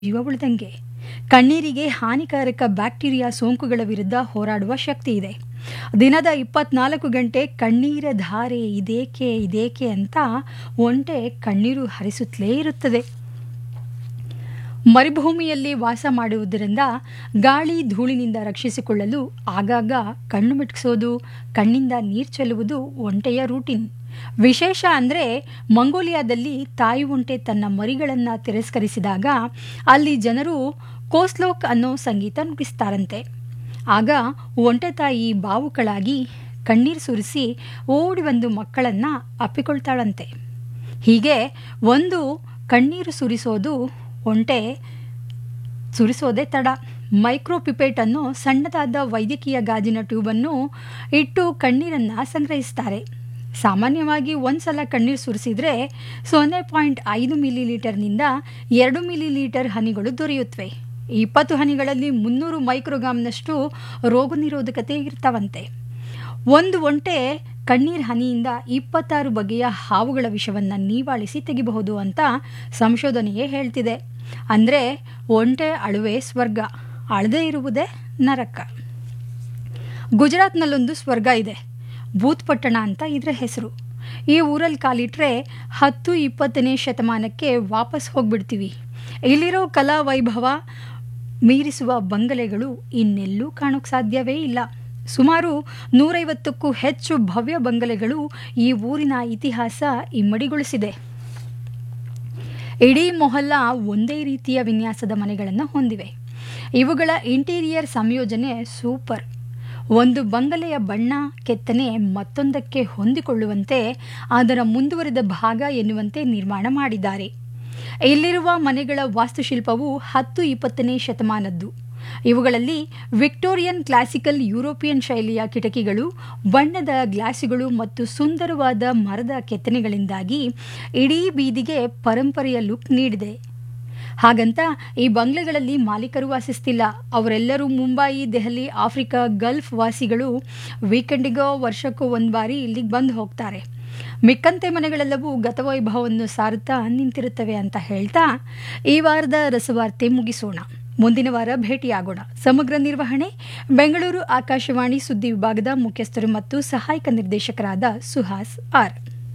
ಜೀವ ಉಳಿದಂಗೆ ಕಣ್ಣೀರಿಗೆ ಹಾನಿಕಾರಕ ಬ್ಯಾಕ್ಟೀರಿಯಾ ಸೋಂಕುಗಳ ವಿರುದ್ಧ ಹೋರಾಡುವ ಶಕ್ತಿ ಇದೆ ದಿನದ ಇಪ್ಪತ್ನಾಲ್ಕು ಗಂಟೆ ಕಣ್ಣೀರ ಧಾರೆ ಇದೇಕೆ ಇದೇಕೆ ಅಂತ ಒಂಟೆ ಕಣ್ಣೀರು ಹರಿಸುತ್ತಲೇ ಇರುತ್ತದೆ ಮರುಭೂಮಿಯಲ್ಲಿ ವಾಸ ಮಾಡುವುದರಿಂದ ಗಾಳಿ ಧೂಳಿನಿಂದ ರಕ್ಷಿಸಿಕೊಳ್ಳಲು ಆಗಾಗ ಕಣ್ಣು ಮಿಟ್ಕಿಸೋದು ಕಣ್ಣಿಂದ ನೀರು ಚೆಲ್ಲುವುದು ಒಂಟೆಯ ರೂಟೀನ್ ವಿಶೇಷ ಅಂದರೆ ಮಂಗೋಲಿಯಾದಲ್ಲಿ ತಾಯಿ ಒಂಟೆ ತನ್ನ ಮರಿಗಳನ್ನು ತಿರಸ್ಕರಿಸಿದಾಗ ಅಲ್ಲಿ ಜನರು ಕೋಸ್ಲೋಕ್ ಅನ್ನೋ ಸಂಗೀತ ನುಡಿಸ್ತಾರಂತೆ ಆಗ ಒಂಟೆ ತಾಯಿ ಬಾವುಕಳಾಗಿ ಕಣ್ಣೀರು ಸುರಿಸಿ ಓಡಿ ಬಂದು ಮಕ್ಕಳನ್ನು ಅಪ್ಪಿಕೊಳ್ತಾಳಂತೆ ಹೀಗೆ ಒಂದು ಕಣ್ಣೀರು ಸುರಿಸೋದು ಒಂಟೆ ಸುರಿಸೋದೇ ತಡ ಮೈಕ್ರೋಪಿಪೇಟ್ ಅನ್ನು ಸಣ್ಣದಾದ ವೈದ್ಯಕೀಯ ಗಾಜಿನ ಟ್ಯೂಬನ್ನು ಇಟ್ಟು ಕಣ್ಣೀರನ್ನು ಸಂಗ್ರಹಿಸ್ತಾರೆ ಸಾಮಾನ್ಯವಾಗಿ ಒಂದು ಸಲ ಕಣ್ಣೀರು ಸುರಿಸಿದರೆ ಸೊನ್ನೆ ಪಾಯಿಂಟ್ ಐದು ಮಿಲಿ ಲೀಟರ್ನಿಂದ ಎರಡು ಮಿಲಿ ಲೀಟರ್ ಹನಿಗಳು ದೊರೆಯುತ್ತವೆ ಇಪ್ಪತ್ತು ಹನಿಗಳಲ್ಲಿ ಮುನ್ನೂರು ಮೈಕ್ರೋಗ್ರಾಮ್ನಷ್ಟು ರೋಗ ನಿರೋಧಕತೆ ಇರ್ತಾವಂತೆ ಒಂದು ಒಂಟೆ ಕಣ್ಣೀರ್ ಹನಿಯಿಂದ ಇಪ್ಪತ್ತಾರು ಬಗೆಯ ಹಾವುಗಳ ವಿಷವನ್ನು ನೀವಾಳಿಸಿ ತೆಗಿಬಹುದು ಅಂತ ಸಂಶೋಧನೆಯೇ ಹೇಳ್ತಿದೆ ಅಂದರೆ ಒಂಟೆ ಅಳುವೆ ಸ್ವರ್ಗ ಅಳದೇ ಇರುವುದೇ ನರಕ ಗುಜರಾತ್ನಲ್ಲೊಂದು ಸ್ವರ್ಗ ಇದೆ ಭೂತ್ಪಟ್ಟಣ ಅಂತ ಇದರ ಹೆಸರು ಈ ಊರಲ್ಲಿ ಕಾಲಿಟ್ರೆ ಹತ್ತು ಇಪ್ಪತ್ತನೇ ಶತಮಾನಕ್ಕೆ ವಾಪಸ್ ಹೋಗ್ಬಿಡ್ತೀವಿ ಇಲ್ಲಿರೋ ಕಲಾ ವೈಭವ ಮೀರಿಸುವ ಬಂಗಲೆಗಳು ಇನ್ನೆಲ್ಲೂ ಕಾಣೋಕ್ಕೆ ಸಾಧ್ಯವೇ ಇಲ್ಲ ಸುಮಾರು ನೂರೈವತ್ತಕ್ಕೂ ಹೆಚ್ಚು ಭವ್ಯ ಬಂಗಲೆಗಳು ಈ ಊರಿನ ಇತಿಹಾಸ ಇಮ್ಮಡಿಗೊಳಿಸಿದೆ ಇಡೀ ಮೊಹಲ್ಲಾ ಒಂದೇ ರೀತಿಯ ವಿನ್ಯಾಸದ ಮನೆಗಳನ್ನು ಹೊಂದಿವೆ ಇವುಗಳ ಇಂಟೀರಿಯರ್ ಸಂಯೋಜನೆ ಸೂಪರ್ ಒಂದು ಬಂಗಲೆಯ ಬಣ್ಣ ಕೆತ್ತನೆ ಮತ್ತೊಂದಕ್ಕೆ ಹೊಂದಿಕೊಳ್ಳುವಂತೆ ಅದರ ಮುಂದುವರೆದ ಭಾಗ ಎನ್ನುವಂತೆ ನಿರ್ಮಾಣ ಮಾಡಿದ್ದಾರೆ ಇಲ್ಲಿರುವ ಮನೆಗಳ ವಾಸ್ತುಶಿಲ್ಪವು ಹತ್ತು ಇಪ್ಪತ್ತನೇ ಶತಮಾನದ್ದು ಇವುಗಳಲ್ಲಿ ವಿಕ್ಟೋರಿಯನ್ ಕ್ಲಾಸಿಕಲ್ ಯುರೋಪಿಯನ್ ಶೈಲಿಯ ಕಿಟಕಿಗಳು ಬಣ್ಣದ ಗ್ಲಾಸುಗಳು ಮತ್ತು ಸುಂದರವಾದ ಮರದ ಕೆತ್ತನೆಗಳಿಂದಾಗಿ ಇಡೀ ಬೀದಿಗೆ ಪರಂಪರೆಯ ಲುಕ್ ನೀಡಿದೆ ಹಾಗಂತ ಈ ಬಂಗ್ಲೆಗಳಲ್ಲಿ ಮಾಲೀಕರು ವಾಸಿಸ್ತಿಲ್ಲ ಅವರೆಲ್ಲರೂ ಮುಂಬಯಿ ದೆಹಲಿ ಆಫ್ರಿಕಾ ಗಲ್ಫ್ ವಾಸಿಗಳು ವೀಕೆಂಡಿಗೋ ವರ್ಷಕ್ಕೂ ಒಂದು ಬಾರಿ ಇಲ್ಲಿಗೆ ಬಂದು ಹೋಗ್ತಾರೆ ಮಿಕ್ಕಂತೆ ಮನೆಗಳೆಲ್ಲವೂ ಗತವೈಭವವನ್ನು ಸಾರುತ್ತಾ ನಿಂತಿರುತ್ತವೆ ಅಂತ ಹೇಳ್ತಾ ಈ ವಾರದ ರಸವಾರ್ತೆ ಮುಗಿಸೋಣ ಮುಂದಿನ ವಾರ ಭೇಟಿಯಾಗೋಣ ಸಮಗ್ರ ನಿರ್ವಹಣೆ ಬೆಂಗಳೂರು ಆಕಾಶವಾಣಿ ಸುದ್ದಿ ವಿಭಾಗದ ಮುಖ್ಯಸ್ಥರು ಮತ್ತು ಸಹಾಯಕ ನಿರ್ದೇಶಕರಾದ ಸುಹಾಸ್ ಆರ್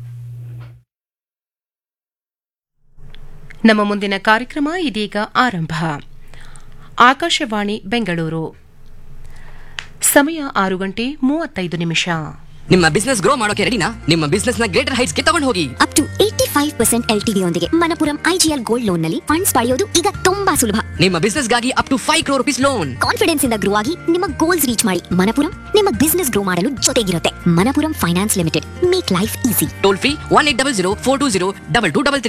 ನಮ್ಮ ಮುಂದಿನ ಕಾರ್ಯಕ್ರಮ ಇದೀಗ ಆರಂಭ ಆಕಾಶವಾಣಿ ಬೆಂಗಳೂರು ಸಮಯ ಆರು ಗಂಟೆ ಮೂವತ್ತೈದು ನಿಮಿಷ ನಿಮ್ಮ ಬಿಸ್ನೆಸ್ ಗ್ರೋ ಮಾಡೋಕೆ ರೆಡಿನಾ ನಿಮ್ಮ ಬಿಸ್ನೆಸ್ ನ ಗ್ರೇಟರ್ ಹೈಟ್ಸ್ ಗೆ ತಗೊಂಡು ಹೋಗಿ up to eighty five percent L T ಯೊಂದಿಗೆ ಮನಪುರಂ ಐಜಿಎಲ್ ಗೋಲ್ಡ್ ಲೋನ್ ನಲ್ಲಿ ಫಂಡ್ಸ್ ಪಡೆಯೋದು ಈಗ ತುಂಬಾ ಸುಲಭ ನಿಮ್ಮ ಬಿಸ್ನೆಸ್ ಗಾಗಿ up to five crore rupees loan confidence ಇಂದ ಗ್ರೋ ಆಗಿ ನಿಮ್ಮ ಗೋಲ್ಸ್ ರೀಚ್ ಮಾಡಿ ಮನಪುರಂ ನಿಮ್ಮ ಬಿಸ್ನೆಸ್ ಗ್ರೋ ಮಾಡಲು ಜೊತೆಗಿರುತ್ತೆ Manappuram finance limited make life easy toll free one eight double zero four two zero double two double three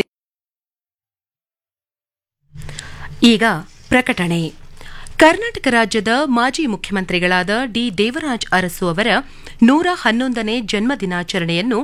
ಈಗ ಪ್ರಕಟಣೆ ಕರ್ನಾಟಕ ರಾಜ್ಯದ ಮಾಜಿ ಮುಖ್ಯಮಂತ್ರಿಗಳಾದ ಡಿ ದೇವರಾಜ್ ಅರಸು ಅವರ ನೂರ ಹನ್ನೊಂದನೇ ಜನ್ಮದಿನಾಚರಣೆಯನ್ನು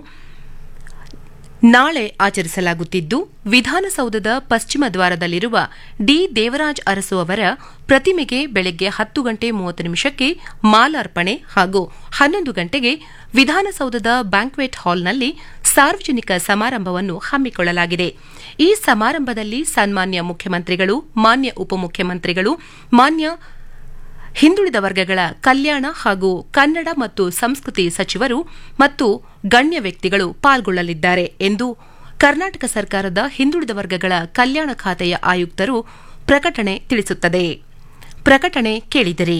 ನಾಳೆ ಆಚರಿಸಲಾಗುತ್ತಿದ್ದು ವಿಧಾನಸೌಧದ ಪಶ್ಚಿಮ ದ್ವಾರದಲ್ಲಿರುವ ಡಿ ದೇವರಾಜ್ ಅರಸು ಅವರ ಪ್ರತಿಮೆಗೆ ಬೆಳಗ್ಗೆ ಹತ್ತು ಗಂಟೆ ಮೂವತ್ತು ನಿಮಿಷಕ್ಕೆ ಮಾಲಾರ್ಪಣೆ ಹಾಗೂ ಹನ್ನೊಂದು ಗಂಟೆಗೆ ವಿಧಾನಸೌಧದ ಬ್ಯಾಂಕ್ವೆಟ್ ಹಾಲ್ನಲ್ಲಿ ಸಾರ್ವಜನಿಕ ಸಮಾರಂಭವನ್ನು ಹಮ್ಮಿಕೊಳ್ಳಲಾಗಿದೆ ಈ ಸಮಾರಂಭದಲ್ಲಿ ಸನ್ಮಾನ್ಯ ಮುಖ್ಯಮಂತ್ರಿಗಳು ಮಾನ್ಯ ಉಪಮುಖ್ಯಮಂತ್ರಿಗಳು ಮಾನ್ಯ ಹಿಂದುಳಿದ ವರ್ಗಗಳ ಕಲ್ಯಾಣ ಹಾಗೂ ಕನ್ನಡ ಮತ್ತು ಸಂಸ್ಕೃತಿ ಸಚಿವರು ಮತ್ತು ಗಣ್ಯ ವ್ಯಕ್ತಿಗಳು ಪಾಲ್ಗೊಳ್ಳಲಿದ್ದಾರೆ ಎಂದು ಕರ್ನಾಟಕ ಸರ್ಕಾರದ ಹಿಂದುಳಿದ ವರ್ಗಗಳ ಕಲ್ಯಾಣ ಖಾತೆಯ ಆಯುಕ್ತರು ಪ್ರಕಟಣೆ ತಿಳಿಸುತ್ತದೆ ಪ್ರಕಟಣೆ ಕೇಳಿದಿರಿ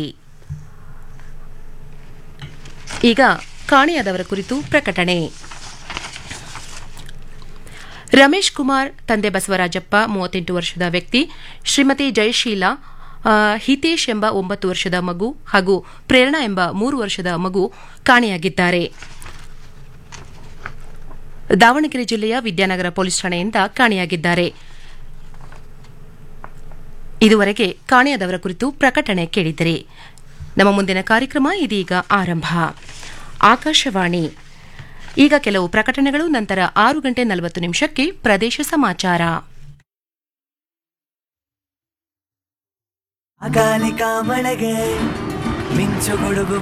ಈಗ ಕಾಣೆಯಾದವರ ಕುರಿತು ಪ್ರಕಟಣೆ ರಮೇಶ್ ಕುಮಾರ್ ತಂದೆ ಬಸವರಾಜಪ್ಪ ಮೂವತ್ತೆಂಟು ವರ್ಷದ ವ್ಯಕ್ತಿ ಶ್ರೀಮತಿ ಜಯಶೀಲಾ ಆ, ಹಿತೇಶ್ ಎಂಬ ಒಂಬತ್ತು ವರ್ಷದ ಮಗು ಹಾಗೂ ಪ್ರೇರಣಾ ಎಂಬ ಮೂರು ವರ್ಷದ ಮಗು ಕಾಣೆಯಾಗಿದ್ದಾರೆ ದಾವಣಗೆರೆ ಜಿಲ್ಲೆಯ ವಿದ್ಯಾನಗರ ಪೊಲೀಸ್ ಠಾಣೆಯಿಂದ ಕಾಣೆಯಾಗಿದ್ದಾರೆ ಇದುವರೆಗೆ ಕಾಣೆಯಾದವರ ಕುರಿತು ಪ್ರಕಟಣೆ ಕೇಳಿದಿರಿ ನಮ್ಮ ಮುಂದಿನ ಕಾರ್ಯಕ್ರಮ ಇದೀಗ ಆರಂಭ ಆಕಾಶವಾಣಿ ಈಗ ಕೆಲವು ಪ್ರಕಟಣೆಗಳು ನಂತರ ಆರು ಗಂಟೆ ನಲವತ್ತು ನಿಮಿಷಕ್ಕೆ ಪ್ರದೇಶ ಸಮಾಚಾರ ಅಕಾಲಿಕ ಮಳೆಗೆ ಮಿಂಚು ಗುಡುಗು